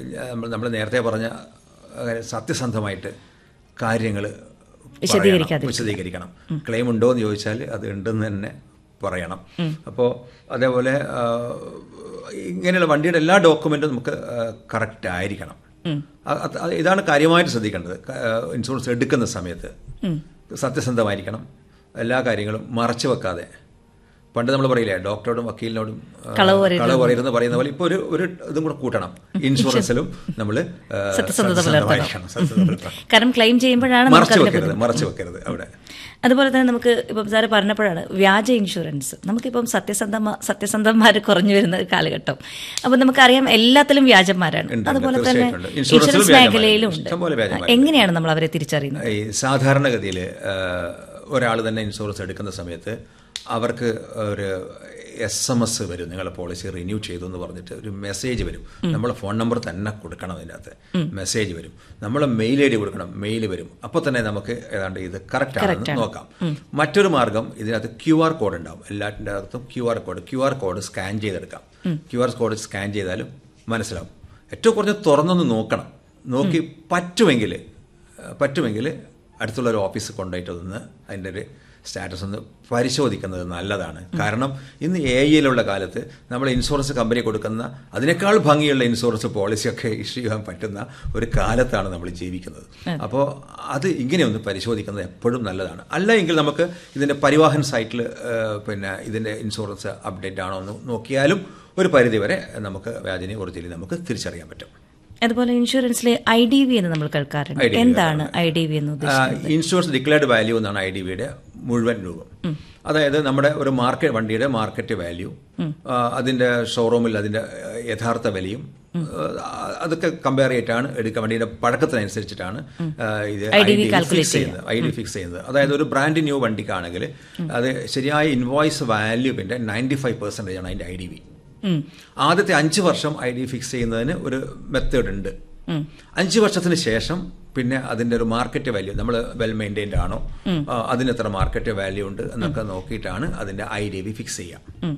നമ്മൾ നേരത്തെ പറഞ്ഞ അങ്ങനെ സത്യസന്ധമായിട്ട് കാര്യങ്ങൾ വിശദീകരിക്കാതിരിക്കുക. വിശദീകരിക്കണം ക്ലെയിം ഉണ്ടോ എന്ന് ചോദിച്ചാൽ അത് ഉണ്ടെന്ന് തന്നെ പറയണം അപ്പോൾ അതേപോലെ ആ, ഇങ്ങനെയുള്ള വണ്ടിയുടെ എല്ലാ ഡോക്യുമെൻറ്റും നമുക്ക് കറക്റ്റ് ആയിരിക്കണം അ- അത് അത് ഇതാണ് കാര്യമായിട്ട് ശ്രദ്ധിക്കേണ്ടത് ക- ആ, ഇൻഷുറൻസ് എടുക്കുന്ന സമയത്ത് സത്യസന്ധമായിരിക്കണം എല്ലാ കാര്യങ്ങളും മറച്ചു വെക്കാതെ പണ്ട് നമ്മൾ പറയില്ലേ ഡോക്ടറോടും വക്കീലിനോടും ആ, കളവ് പറയരുത്. കളവ് പറയരുതെന്ന് പറയുന്ന പോലെ ഇപ്പോൾ ഒരു ഒരു ഇതും കൂടെ കൂട്ടണം ഇൻഷുറൻസിലും നമ്മൾ സത്യസന്ധത പുലർത്തണം. സത്യസന്ധത പുലർത്തണം കാരണം ക്ലെയിം ചെയ്യുമ്പോഴാണ് നമുക്ക് മറച്ചു അതിന്റെ വെക്കരുത് മറച്ചു വെക്കരുത് അവിടെ അതുപോലെ തന്നെ നമുക്ക് ഇപ്പം സാറ് പറഞ്ഞപ്പോഴാണ് വ്യാജ ഇൻഷുറൻസ് നമുക്കിപ്പം സത്യസന്ധ സത്യസന്ധന്മാർ കുറഞ്ഞു വരുന്ന ഒരു കാലഘട്ടം അപ്പം നമുക്കറിയാം എല്ലാത്തിലും വ്യാജന്മാരാണ് ഉണ്ട്, അതുപോലെ തന്നെ തീർച്ചയായിട്ടും ഉണ്ട്. ഇൻഷുറൻസിലും ഇൻഷുറൻസ് വ്യാജന്മാരുണ്ട്. മേഖലയിലും ഉണ്ട് ഇഷ്ടംപോലെ വ്യാജന്മാരുണ്ട്. എങ്ങനെയാണ് നമ്മൾ അവരെ തിരിച്ചറിയുന്നത് ഈ സാധാരണഗതിയിൽ ഒരാൾ തന്നെ ഇൻഷുറൻസ് എടുക്കുന്ന സമയത്ത് അവർക്ക് ഒരു എസ് എം എസ് വരും നിങ്ങളുടെ പോളിസി റിന്യൂ ചെയ്തു എന്ന് പറഞ്ഞിട്ട് ഒരു മെസ്സേജ് വരും നമ്മളെ ഫോൺ നമ്പർ തന്നെ കൊടുക്കണം അതിനകത്ത് മെസ്സേജ് വരും നമ്മൾ മെയിൽ ഐ ഡി കൊടുക്കണം മെയിൽ വരും അപ്പോൾ തന്നെ നമുക്ക് ഏതാണ്ട് ഇത് കറക്റ്റ് ആണെന്ന് നോക്കാം മറ്റൊരു മാർഗം ഇതിനകത്ത് ക്യു ആർ കോഡ് ഉണ്ടാവും എല്ലാറ്റിൻ്റെ അകത്തും Q R code Q R code scan ചെയ്തെടുക്കാം ക്യു ആർ കോഡ് സ്കാൻ ചെയ്താലും മനസ്സിലാവും ഏറ്റവും കുറഞ്ഞ് തുറന്നൊന്ന് നോക്കണം നോക്കി പറ്റുമെങ്കിൽ പറ്റുമെങ്കിൽ അടുത്തുള്ള ഒരു ഓഫീസ് കൊണ്ടുപോയിട്ട് ഒന്ന് അതിൻ്റെ ഒരു സ്റ്റാറ്റസ് ഒന്ന് പരിശോധിക്കുന്നത് നല്ലതാണ് കാരണം ഇന്ന് എ ഐയിലുള്ള കാലത്ത് നമ്മൾ ഇൻഷുറൻസ് കമ്പനി കൊടുക്കുന്ന അതിനേക്കാൾ ഭംഗിയുള്ള ഇൻഷുറൻസ് പോളിസിയൊക്കെ ഇഷ്യൂ ചെയ്യാൻ പറ്റുന്ന ഒരു കാലത്താണ് നമ്മൾ ജീവിക്കുന്നത് അപ്പോൾ അത് ഇങ്ങനെ ഒന്ന് പരിശോധിക്കുന്നത് എപ്പോഴും നല്ലതാണ് അല്ല എങ്കിൽ നമുക്ക് ഇതിൻ്റെ പരിവാഹൻ സൈറ്റിൽ പിന്നെ ഇതിൻ്റെ ഇൻഷുറൻസ് അപ്ഡേറ്റ് ആണോ എന്ന് നോക്കിയാലും ഒരു പരിധിവരെ നമുക്ക് വ്യാജനെ ഒറിജിനലി നമുക്ക് തിരിച്ചറിയാൻ പറ്റും അതുപോലെ ഇൻഷുറൻസിലെ ഐ ഡി വി എന്ന് നമ്മൾ കേൾക്കാറുണ്ട് IDV എന്താണ് ഐ ഡി വി എന്ന് ഉദ്ദേശിച്ചത് ഇൻഷുറൻസ് ഡിക്ലെയർഡ് വാല്യൂ എന്നാണ് ഐ ഡി വിയുടെ മുഴുവൻ രൂപം അതായത് നമ്മുടെ ഒരു മാർക്കറ്റ് വണ്ടിയുടെ മാർക്കറ്റ് വാല്യൂ അതിന്റെ ഷോറൂമിൽ അതിന്റെ ആ, യഥാർത്ഥ വിലയും ആ, അതൊക്കെ കമ്പയർ ചെയ്തിട്ടാണ് എടുക്കുക വണ്ടിയുടെ പഴക്കത്തിനനുസരിച്ചിട്ടാണ് ആ, ഇത് IDV ID calculate ഫിക്സ് ചെയ്യുന്നത് ഐ ഡി ഫിക്സ് ചെയ്യുന്നത് അതായത് ഒരു ബ്രാൻഡ് ന്യൂ വണ്ടിക്കാണെങ്കിൽ അത് ശരിയായ ഇൻവോയ്സ് വാല്യൂവിന്റെ നയൻറ്റി ഫൈവ് പെർസെൻറ്റേജ് ആണ് അതിന്റെ ഐ ഡി വി ഉം. ആദ്യത്തെ അഞ്ച് വർഷം ഐ ഡി ഫിക്സ് ചെയ്യുന്നതിന് ഒരു മെത്തേഡ് ഉണ്ട് അഞ്ച് വർഷത്തിന് ശേഷം പിന്നെ അതിന്റെ ഒരു മാർക്കറ്റ് വാല്യൂ നമ്മൾ വെൽ മെയിൻറ്റൈൻഡ് ആണോ ആ, അതിന് എത്ര മാർക്കറ്റ് വാല്യൂ ഉണ്ട് എന്നൊക്കെ നോക്കിയിട്ടാണ് അതിന്റെ ഐ ഡി വി ഫിക്സ് ചെയ്യുക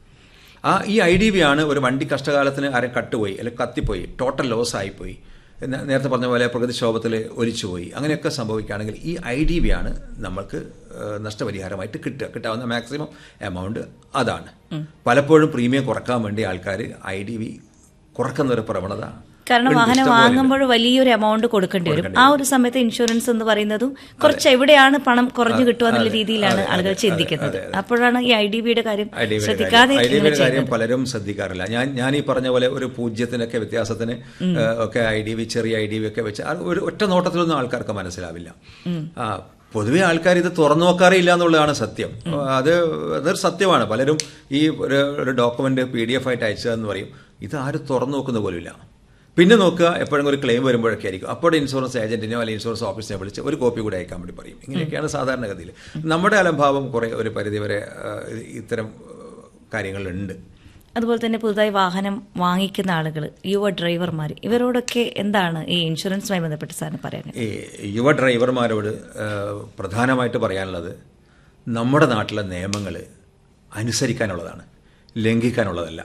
ആ ഈ ഐ ഡി വി ആണ് ഒരു വണ്ടി കഷ്ടകാലത്തിന് ആരെ കട്ടുപോയി അല്ലെങ്കിൽ കത്തിപ്പോയി ടോട്ടൽ ലോസ് ആയിപ്പോയി എന്ന് നേരത്തെ പറഞ്ഞ പോലെ പ്രകൃതിക്ഷോഭത്തിൽ ഒലിച്ചുപോയി അങ്ങനെയൊക്കെ സംഭവിക്കുകയാണെങ്കിൽ ഈ ഐ ഡി വി ആണ് നമ്മൾക്ക് ഏഹ്, നഷ്ടപരിഹാരമായിട്ട് കിട്ടുക കിട്ടാവുന്ന മാക്സിമം എമൗണ്ട് അതാണ് പലപ്പോഴും പ്രീമിയം കുറക്കാൻ വേണ്ടി ആൾക്കാർ ഐ ഡി വി കുറക്കുന്ന ഒരു പ്രവണത കാരണം ഉണ്ട്, വാഹനം ഇഷ്ടംപോലെ ഉണ്ട്. വാങ്ങുമ്പോൾ വലിയൊരു എമൗണ്ട് കൊടുക്കേണ്ടി വരും ആ ഒരു സമയത്ത് ഇൻഷുറൻസ് എന്ന് പറയുന്നതും കുറച്ച് എവിടെയാണ് പണം കുറഞ്ഞു കിട്ടുക എന്നുള്ള രീതിയിലാണ് ആളുകൾ ചിന്തിക്കുന്നത് അപ്പോഴാണ് ഈ ഐ ഡി ബിയുടെ കാര്യം ഐ ഡി വിയുടെ ശ്രദ്ധിക്കാതെ കാര്യം- ഐ ഡി ഇങ്ങനെ വിയുടെ കാര്യം ചെയ്യുന്നത് പലരും ശ്രദ്ധിക്കാറില്ല ഞാൻ ഞാൻ ഈ പറഞ്ഞ പോലെ ഒരു പൂജ്യത്തിനൊക്കെ വ്യത്യാസത്തിന് ഏഹ്, ഒക്കെ ഐ ഡി വി ചെറിയ ഐ ഡി വി ഒക്കെ വെച്ച് അത് ഒരു ഒറ്റ നോട്ടത്തിലൊന്നും ആൾക്കാർക്ക് മനസ്സിലാവില്ല ആ പൊതുവെ ആൾക്കാർ ഇത് തുറന്നു നോക്കാറില്ല എന്നുള്ളതാണ് സത്യം അത് അതൊരു സത്യമാണ് പലരും ഈ ഒരു ഒരു ഡോക്യുമെന്റ് പി ഡി എഫ് ആയിട്ട് അയച്ചതെന്ന് പറയും ഇത് ആരും തുറന്നു നോക്കുന്ന പോലുമില്ല പിന്നെ നോക്കുക എപ്പോഴും ഒരു ക്ലെയിം വരുമ്പോഴൊക്കെ ആയിരിക്കും അപ്പോൾ ഇൻഷുറൻസ് ഏജന്റിനെയോ അല്ലെങ്കിൽ ഇൻഷുറൻസ് ഓഫീസിനെ വിളിച്ച് ഒരു കോപ്പി കൂടെ അയക്കാൻ വേണ്ടി പറയും ഇങ്ങനെയൊക്കെയാണ് സാധാരണഗതിയിൽ നമ്മുടെ അലംഭാവം കുറെ ഒരു പരിധിവരെ ആ, ഇത്തരം ആ, കാര്യങ്ങളുണ്ട് അതുപോലെ തന്നെ പുതുതായി വാഹനം വാങ്ങിക്കുന്ന ആളുകൾ യുവ ഡ്രൈവർമാർ ഇവരോടൊക്കെ എന്താണ് ഈ ഇൻഷുറൻസുമായി ബന്ധപ്പെട്ട് സാറിന് പറയാൻ ഈ യുവ ഡ്രൈവർമാരോട് ആ, പ്രധാനമായിട്ട് പറയാനുള്ളത് നമ്മുടെ നാട്ടിലെ നിയമങ്ങൾ അനുസരിക്കാനുള്ളതാണ് ലംഘിക്കാനുള്ളതല്ല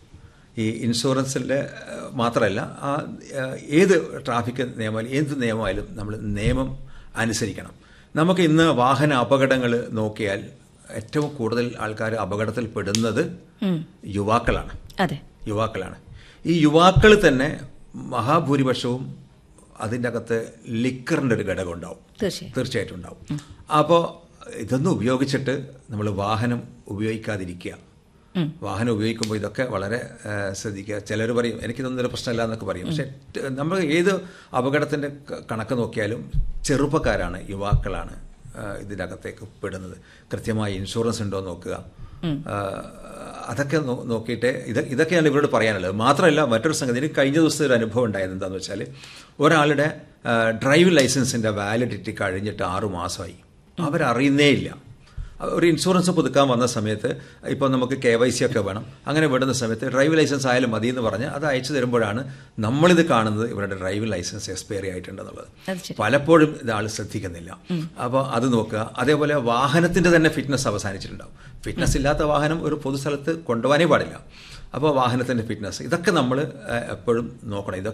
ഈ ഇൻഷുറൻസിൻ്റെ മാത്രമല്ല ആ ആ, ഏത് ട്രാഫിക് നിയമമായാലും ഏത് നിയമമായാലും നമ്മൾ നിയമം അനുസരിക്കണം നമുക്ക് ഇന്ന് വാഹന അപകടങ്ങൾ നോക്കിയാൽ ഏറ്റവും കൂടുതൽ ആൾക്കാർ അപകടത്തിൽ പെടുന്നത് യുവാക്കളാണ് അതെ യുവാക്കളാണ് ഈ യുവാക്കൾ തന്നെ മഹാഭൂരിപക്ഷവും അതിൻ്റെ അകത്ത് ലിക്കറിൻ്റെ ഒരു ഘടകം ഉണ്ടാവും തീർച്ചയായും തീർച്ചയായിട്ടും ഉണ്ടാവും അപ്പോൾ ഇതൊന്നും ഉപയോഗിച്ചിട്ട് നമ്മൾ വാഹനം ഉപയോഗിക്കാതിരിക്കുക വാഹനം ഉപയോഗിക്കുമ്പോൾ ഇതൊക്കെ വളരെ ആ, ശ്രദ്ധിക്കുക ചിലർ പറയും എനിക്കിതൊന്നും ഒരു പ്രശ്നമില്ല എന്നൊക്കെ പറയും പക്ഷെ ട്- നമ്മൾ ഏത് അപകടത്തിൻ്റെ ക- കണക്ക് നോക്കിയാലും ചെറുപ്പക്കാരാണ് യുവാക്കളാണ് ആ, ഇതിനകത്തേക്ക് പെടുന്നത് കൃത്യമായി ഇൻഷുറൻസ് ഉണ്ടോ എന്ന് നോക്കുക ആ, അതൊക്കെ നോ- നോക്കിയിട്ട് ഇത് ഇതൊക്കെയാണ് ഇവരോട് പറയാനുള്ളത് മാത്രമല്ല മറ്റൊരു സംഗതി എനിക്ക് കഴിഞ്ഞ ദിവസത്തെ ഒരു അനുഭവം ഉണ്ടായത് എന്താണെന്ന് വെച്ചാൽ ഒരാളുടെ ആ, ഡ്രൈവിംഗ് ലൈസൻസിൻ്റെ വാലിഡിറ്റി കഴിഞ്ഞിട്ട് ആറു മാസമായി അവരറിയുന്നേ ഇല്ല ഒരു ഇൻഷുറൻസ് പുതുക്കാൻ വന്ന സമയത്ത് ഇപ്പോൾ നമുക്ക് കെ വൈ സി ഒക്കെ വേണം അങ്ങനെ വിടുന്ന സമയത്ത് ഡ്രൈവിംഗ് ലൈസൻസ് ആയാലും മതി എന്ന് പറഞ്ഞ് അത് അയച്ചു തരുമ്പോഴാണ് നമ്മളിത് കാണുന്നത് ഇവരുടെ ഡ്രൈവിംഗ് ലൈസൻസ് എക്സ്പയറി ആയിട്ടുണ്ടെന്നുള്ളത് അത് ശരി പലപ്പോഴും ഇത് ആൾ ശ്രദ്ധിക്കുന്നില്ല അപ്പോൾ അത് നോക്കുക അതേപോലെ വാഹനത്തിന്റെ തന്നെ ഫിറ്റ്നസ് അവസാനിച്ചിട്ടുണ്ടാവും ഫിറ്റ്നസ് ഇല്ലാത്ത വാഹനം ഒരു പൊതുസ്ഥലത്ത് കൊണ്ടുപോകാനേ പാടില്ല അപ്പോൾ വാഹനത്തിന്റെ ഫിറ്റ്നസ് ഇതൊക്കെ നമ്മൾ എപ്പോഴും നോക്കണം ഇതൊക്കെ